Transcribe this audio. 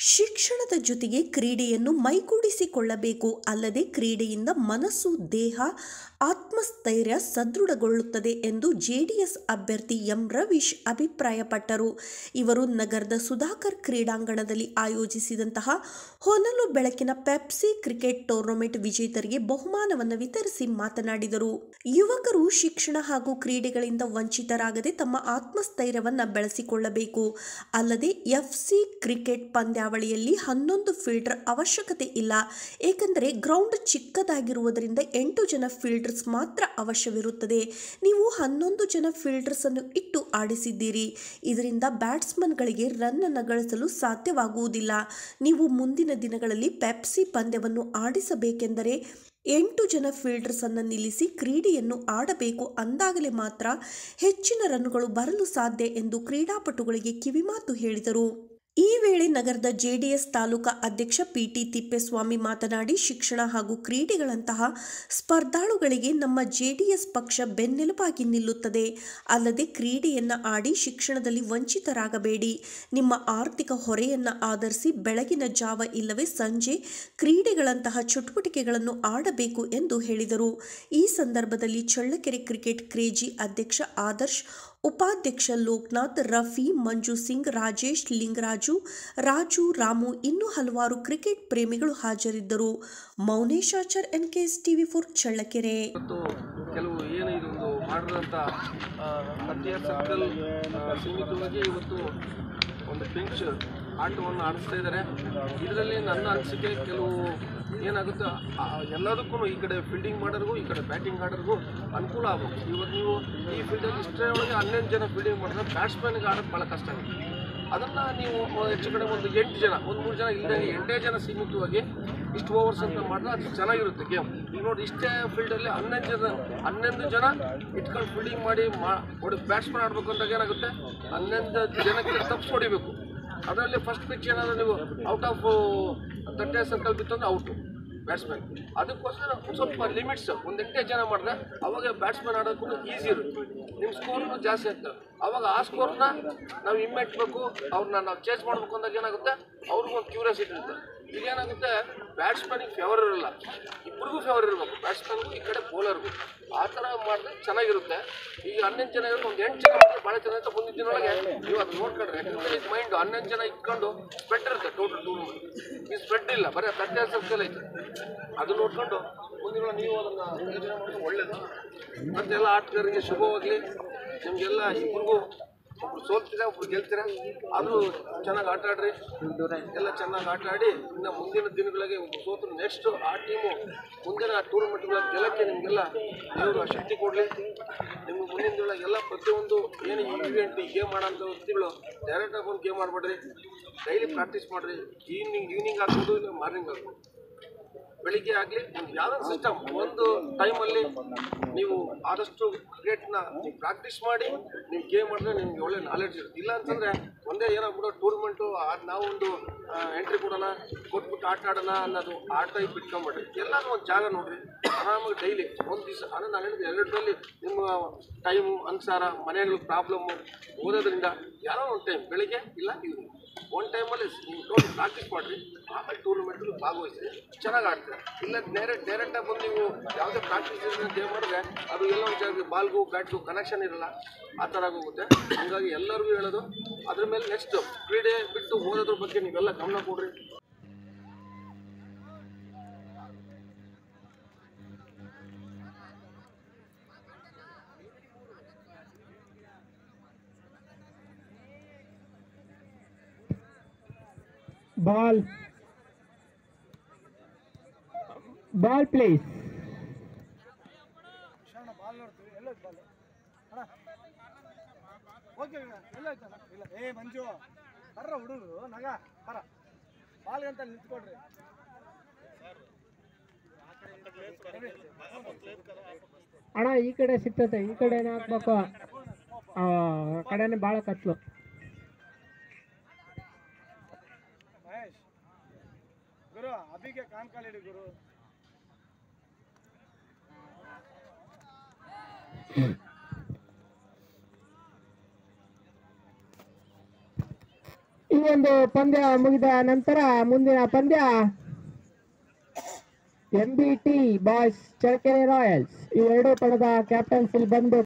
ಶಿಕ್ಷಣದ ಜೊತೆಗೆ ಕ್ರೀಡೆಯನ್ನು ಮೈಗೂಡಿಸಿಕೊಳ್ಳಬೇಕು ಅಲ್ಲದೆ ಕ್ರೀಡೆಯಿಂದ ಮನಸ್ಸು ದೇಹ ಆತ್ಮಸ್ಥೈರ್ಯ ಸದೃಢಗೊಳ್ಳುತ್ತದೆ ಎಂದು ಜೆಡಿಎಸ್ ಅಭ್ಯರ್ಥಿ ಎಂ ರವೀಶ್ ಅಭಿಪ್ರಾಯಪಟ್ಟರು ಇವರು ನಗರದ ಸುಧಾಕರ್ ಕ್ರೀಡಾಂಗಣದಲ್ಲಿ ಆಯೋಜಿಸಿದಂತಹ ಹೊನಲು ಬೆಳಕಿನ ಪೆಪ್ಸಿ ಕ್ರಿಕೆಟ್ ಟೂರ್ನಮೆಂಟ್ ವಿಜೇತರಿಗೆ ಬಹುಮಾನವನ್ನು ವಿತರಿಸಿ ಮಾತನಾಡಿದರು ಯುವಕರು ಶಿಕ್ಷಣ ಹಾಗೂ ಕ್ರೀಡೆಗಳಿಂದ ವಂಚಿತರಾಗದೆ ತಮ್ಮ ಆತ್ಮಸ್ಥೈರ್ಯವನ್ನು ಬೆಳೆಸಿಕೊಳ್ಳಬೇಕು ಅಲ್ಲದೆ ಎಫ್ಸಿ ಕ್ರಿಕೆಟ್ ಪಂದ್ಯಾವಳಿಯಲ್ಲಿ ಹನ್ನೊಂದು ಫೀಲ್ಡರ್ ಅವಶ್ಯಕತೆ ಇಲ್ಲ ಏಕೆಂದರೆ ಗ್ರೌಂಡ್ ಚಿಕ್ಕದಾಗಿರುವುದರಿಂದ ಎಂಟು ಜನ ಫೀಲ್ಡರ್ಸ್ ಮಾತ್ರ ಅವಶ್ಯವಿರುತ್ತದೆ ನೀವು ಹನ್ನೊಂದು ಜನ ಫೀಲ್ಡರ್ಸ್ ಅನ್ನು ಇಟ್ಟು ಆಡಿಸಿದ್ದೀರಿ ಇದರಿಂದ ಬ್ಯಾಟ್ಸ್ಮನ್ಗಳಿಗೆ ರನ್ ಅನ್ನು ಗಳಿಸಲು ಸಾಧ್ಯವಾಗುವುದಿಲ್ಲ ನೀವು ಮುಂದಿನ ದಿನಗಳಲ್ಲಿ ಪೆಪ್ಸಿ ಪಂದ್ಯವನ್ನು ಆಡಿಸಬೇಕೆಂದರೆ ಎಂಟು ಜನ ಫೀಲ್ಡರ್ಸ್ ಅನ್ನು ನಿಲ್ಲಿಸಿ ಕ್ರೀಡೆಯನ್ನು ಆಡಬೇಕು ಅಂದಾಗಲೇ ಮಾತ್ರ ಹೆಚ್ಚಿನ ರನ್ನುಗಳು ಬರಲು ಸಾಧ್ಯ ಎಂದು ಕ್ರೀಡಾಪಟುಗಳಿಗೆ ಕಿವಿಮಾತು ಹೇಳಿದರು ಈ ವೇಳೆ ನಗರದ ಜೆಡಿಎಸ್ ತಾಲೂಕಾ ಅಧ್ಯಕ್ಷ ಪಿಟಿ ತಿಪ್ಪೇಸ್ವಾಮಿ ಮಾತನಾಡಿ ಶಿಕ್ಷಣ ಹಾಗೂ ಕ್ರೀಡೆಗಳಂತಹ ಸ್ಪರ್ಧಾಳುಗಳಿಗೆ ನಮ್ಮ ಜೆಡಿಎಸ್ ಪಕ್ಷ ಬೆನ್ನೆಲುಬಾಗಿ ನಿಲ್ಲುತ್ತದೆ ಅಲ್ಲದೆ ಕ್ರೀಡೆಯನ್ನ ಆಡಿ ಶಿಕ್ಷಣದಲ್ಲಿ ವಂಚಿತರಾಗಬೇಡಿ ನಿಮ್ಮ ಆರ್ಥಿಕ ಹೊರೆಯನ್ನ ಆಧರಿಸಿ ಬೆಳಗಿನ ಜಾವ ಇಲ್ಲವೇ ಸಂಜೆ ಕ್ರೀಡೆಗಳಂತಹ ಚಟುವಟಿಕೆಗಳನ್ನು ಆಡಬೇಕು ಎಂದು ಹೇಳಿದರು ಈ ಸಂದರ್ಭದಲ್ಲಿ ಚಳ್ಳಕೆರೆ ಕ್ರಿಕೆಟ್ ಕ್ರೇಜಿ ಅಧ್ಯಕ್ಷ ಆದರ್ಶ್ ಉಪಾಧ್ಯಕ್ಷ ಲೋಕನಾಥ್ ರಫಿ ಮಂಜು ಸಿಂಗ್ ರಾಜೇಶ್ ಲಿಂಗರಾಜು ರಾಜು ರಾಮು ಇನ್ನೂ ಹಲವಾರು ಕ್ರಿಕೆಟ್ ಪ್ರೇಮಿಗಳು ಹಾಜರಿದ್ದರು Mouneshachar N K S TV four Challakere ಇವತ್ತು ಕೆಲವು ಏನು ಇದೊಂದು ಮಾಡಿರೋಂಥ ಕಟ್ಟಿಯ ಸರ್ಕಲ್ ಸೀಮಿತವಾಗಿ ಇವತ್ತು ಒಂದು ಬೆಂಚ್ ಆಟವನ್ನು ಆಡಿಸ್ತಾ ಇದ್ದಾರೆ ಇದರಲ್ಲಿ ನನ್ನ ಅನಿಸಿಕೆ ಕೆಲವು ಏನಾಗುತ್ತೆ ಆ, ಎಲ್ಲದಕ್ಕೂ ಈ ಕಡೆ ಫೀಲ್ಡಿಂಗ್ ಮಾಡೋರಿಗೂ ಈ ಕಡೆ ಬ್ಯಾಟಿಂಗ್ ಆಡೋರಿಗೂ ಅನುಕೂಲ ಆಗಬೇಕು ಇವತ್ತು ನೀವು ಈ ಫೀಲ್ಡಲ್ಲಿ ಇಷ್ಟೇ ಒಳಗೆ ಹನ್ನೊಂದು ಜನ ಫೀಲ್ಡಿಂಗ್ ಮಾಡಿದ್ರೆ ಬ್ಯಾಟ್ಸ್ಮನ್ಗೆ ಆಡೋದು ಭಾಳ ಕಷ್ಟ ಆಗುತ್ತೆ ಅದನ್ನು ನೀವು ಹೆಚ್ಚು ಕಡೆ ಒಂದು ಎಂಟು ಜನ ಒಂದು ಮೂರು ಜನ ಇಲ್ಲದೆ ಎಂಟೇ ಜನ ಸೀಮಿತವಾಗಿ ಇಷ್ಟು ಓವರ್ಸ್ ಅಂತ ಮಾಡಿದ್ರೆ ಅದು ಚೆನ್ನಾಗಿರುತ್ತೆ ಗೇಮ್ ಈಗ ನೋಡಿ ಇಷ್ಟೇ ಫೀಲ್ಡಲ್ಲಿ ಹನ್ನೊಂದು ಜನ ಹನ್ನೊಂದು ಜನ ಇಟ್ಕೊಂಡು ಫೀಲ್ಡಿಂಗ್ ಮಾಡಿ ಮಾ ಹೊಡಿ ಬ್ಯಾಟ್ಸ್ಮನ್ ಆಡಬೇಕು ಅಂದಾಗ ಏನಾಗುತ್ತೆ ಹನ್ನೊಂದು ಜನಕ್ಕೆ ತಪ್ಪಿಸಿ ಹೊಡಿಬೇಕು ಅದರಲ್ಲಿ ಫಸ್ಟ್ ಪಿಚ್ ಏನಾದರೂ ನೀವು ಔಟ್ ಆಫ್ ತಟ್ಟೆ ಸರ್ಕಲ್ ಬಿತ್ತು ಅಂದರೆ ಔಟು ಬ್ಯಾಟ್ಸ್ಮನ್ ಅದಕ್ಕೋಸ್ಕರ ಒಂದ್ ಸ್ವಲ್ಪ ಲಿಮಿಟ್ಸ್ ಒಂದು ಎಂಟೇ ಜನ ಮಾಡಿದ್ರೆ ಅವಾಗ ಬ್ಯಾಟ್ಸ್ಮನ್ ಆಡೋಕ್ಕೂ ಈಸಿ ಇರುತ್ತೆ ನಿಮ್ಮ ಸ್ಕೋರ್ನು ಜಾಸ್ತಿ ಆಗ್ತದೆ ಅವಾಗ ಆ ಸ್ಕೋರ್ನ ನಾವು ಹಿಮ್ಮೆಟ್ಟಬೇಕು ಅವ್ರನ್ನ ನಾವು ಚೇಂಜ್ ಮಾಡಬೇಕು ಅಂದಾಗ ಏನಾಗುತ್ತೆ ಅವ್ರಿಗೂ ಒಂದು ಕ್ಯೂರಿಯಾಸಿಟಿ ಇರುತ್ತೆ ಈಗ ಏನಾಗುತ್ತೆ ಬ್ಯಾಟ್ಸ್ಮನಿಗೆ ಫೇವರ್ ಇರಲ್ಲ ಇಬ್ಬರಿಗೂ ಫೇವರ್ ಇರಬೇಕು ಬ್ಯಾಟ್ಸ್ಮನ್ಗೂ ಈ ಕಡೆ ಬೌಲರ್ಗೂ ಆ ಥರ ಮಾಡಿದ್ರೆ ಚೆನ್ನಾಗಿರುತ್ತೆ ಈಗ ಹನ್ನೊಂದು ಜನ ಇರೋದು ಒಂದು ಎಂಟು ಜನ ಮಾಡಿದ್ರೆ ಭಾಳ ಚೆನ್ನಾಗಿರುತ್ತೆ ಮುಂದಿನ ದಿನೊಳಗೆ ನೀವು ಅದು ನೋಡ್ಕೊಂಡ್ರೆ ಯಾಕಂದರೆ ಇದು ಮೈಂಡ್ ಹನ್ನೊಂದು ಜನ ಇಟ್ಕೊಂಡು ಸ್ಪ್ರೆಡ್ ಇರುತ್ತೆ ಟೋಟಲ್ ಟೂರ್ನಮೆಂಟ್ ಈ ಸ್ಪ್ರೆಡ್ ಇಲ್ಲ ಬರೀ ತಟ್ಟೆ ಸರ್ಕಲ್ ಐತೆ ಅದು ನೋಡ್ಕೊಂಡು ಮುಂದಿನ ನೀವು ಅದನ್ನು ಯೋಚನೆ ಮಾಡೋದು ಒಳ್ಳೇದು ಮತ್ತೆಲ್ಲ ಆಟಗಾರರಿಗೆ ಶುಭವಾಗಲಿ ನಿಮಗೆಲ್ಲ ಇಬ್ರಿಗೂ ಒಬ್ರು ಸೋಲ್ತೀರಾ ಒಬ್ರು ಗೆಲ್ತೀರಾ ಆದರೂ ಚೆನ್ನಾಗಿ ಆಟ ಆಡ್ರಿ ಎಲ್ಲ ಚೆನ್ನಾಗಿ ಆಟ ಆಡಿ ಇನ್ನು ಮುಂದಿನ ದಿನಗಳಿಗೆ ಒಬ್ರು ಸೋತರು ನೆಕ್ಸ್ಟ್ ಆ ಟೀಮು ಮುಂದಿನ ಟೂರ್ನಮೆಂಟ್ಗಳ ಗೆಲ್ಲಕ್ಕೆ ನಿಮಗೆಲ್ಲ ದೇವರು ಆ ಶಕ್ತಿ ಕೊಡಲಿ ನಿಮ್ಗೆ ಮುಂದಿನ ದಿನಗಳಿಗೆ ಎಲ್ಲ ಪ್ರತಿಯೊಂದು ಏನು ಈ ಇವೆಂಟ್ ಈ ಗೇಮ್ ಮಾಡೋಂಥ ವ್ಯಕ್ತಿಗಳು ಡೈರೆಕ್ಟಾಗಿ ಒಂದು ಗೇಮ್ ಆಡ್ಬೇಡ್ರಿ ಡೈಲಿ ಪ್ರಾಕ್ಟೀಸ್ ಮಾಡಿರಿ ಈವ್ನಿಂಗ್ ಈವ್ನಿಂಗ್ ಆಗ್ಬೋದು ಇಲ್ಲ ಮಾರ್ನಿಂಗ್ ಆಗ್ಬೋದು ಬೆಳಿಗ್ಗೆ ಆಗಲಿ ಯಾವುದೋ ಸಿಸ್ಟಮ್ ಒಂದು ಟೈಮಲ್ಲಿ ನೀವು ಆದಷ್ಟು ಕ್ರಿಕೆಟ್ನ ನೀವು ಪ್ರಾಕ್ಟೀಸ್ ಮಾಡಿ ನೀವು ಗೇಮ್ ಮಾಡಿದ್ರೆ ನಿಮ್ಗೆ ಒಳ್ಳೆ ನಾಲೆಡ್ಜ್ ಇರುತ್ತೆ ಇಲ್ಲ ಅಂತಂದರೆ ಒಂದೇ ಏನಾಗ್ಬಿಡೋ ಟೂರ್ನಮೆಂಟು ಅದು ನಾವು ಒಂದು ಎಂಟ್ರಿ ಕೊಡೋಣ ಕೊಟ್ಬಿಟ್ಟು ಆಟ ಆಡೋಣ ಅನ್ನೋದು ಆ ಟೈಪ್ ಇಟ್ಕೊಂಬಿಡ್ರಿ ಎಲ್ಲರೂ ಒಂದು ಜಾಗ ನೋಡ್ರಿ ಆರಾಮಾಗಿ ಡೈಲಿ ಒಂದು ದಿವಸ ಅಂದರೆ ನಾನು ಹೇಳಿದ್ರೆ ಎರಡರಲ್ಲಿ ನಿಮ್ಮ ಟೈಮು ಅನುಸಾರ ಮನೆಗಳು ಪ್ರಾಬ್ಲಮ್ಮು ಓದೋದ್ರಿಂದ ಯಾರೋ ಒಂದು ಟೈಮ್ ಬೆಳಿಗ್ಗೆ ಇಲ್ಲ ಈವ್ನಿಂಗ್ ಒನ್ ಟೈಮಲ್ಲಿ ನೀವು ಟೋಟಲ್ ಪ್ರಾಕ್ಟೀಸ್ ಮಾಡಿರಿ ಆಮೇಲೆ ಟೂರ್ನಮೆಂಟಲ್ಲಿ ಭಾಗವಹಿಸಿ ಚೆನ್ನಾಗಿ ಆಡ್ತೀರ ಇಲ್ಲ ಡೈರೆಕ್ಟ್ ಡೈರೆಕ್ಟಾಗಿ ಬಂದು ನೀವು ಯಾವುದೇ ಪ್ರಾಕ್ಟೀಸ್ ಗೇಮ್ ಮಾಡಿದ್ರೆ ಅದು ಎಲ್ಲ ಒಂದು ಜಾಗ ಬಾಲ್ಗೂ ಬ್ಯಾಟ್ಗೂ ಕನೆಕ್ಷನ್ ಇರಲ್ಲ ಆ ಥರ ಆಗೋಗುತ್ತೆ ಹಾಗಾಗಿ ಎಲ್ಲರಿಗೂ ಹೇಳೋದು ಅದ್ರ ಮೇಲೆ ನೆಕ್ಸ್ಟ್ ಕ್ರೀಡೆ ಬಿಟ್ಟು ಓದೋದ್ರ ಬಗ್ಗೆ ನೀವೆಲ್ಲ ಗಮನ ಕೊಡ್ರಿ Ball. Ball, please. ಓಕೆ ಎಲ್ಲ ಆಯ್ತಲ್ಲ ಇಲ್ಲ ಏ ಮಂಜು ಬರ್ರ ಹುಡುಗರು ನಗ ಬರ ಬಾಲ್ಗಂತ ನಿಂತ್ಕೊಡ್ರಿ ಅಣ್ಣ ಈ ಕಡೆ ಸಿಗ್ತದೆ ಈ ಕಡೆನೇ ಹಾಕ್ಬೇಕು ಆ ಕಡೆನೇ ಭಾಳ ಕತ್ಲು ಮಹೇಶ್ ಗುರು ಅಭಿಗೆ ಕಾನ್ ಕಾಲಿಡಿ ಗುರು ಒಂದು ಪಂದ್ಯ ಮುಗಿದ ನಂತರ ಮುಂದಿನ ಪಂದ್ಯ M B T boys Challakere royals ಇವೆರಡು ಪಡೆದ ಕ್ಯಾಪ್ಟನ್ಸ್ ಇಲ್ಲಿ ಬಂದು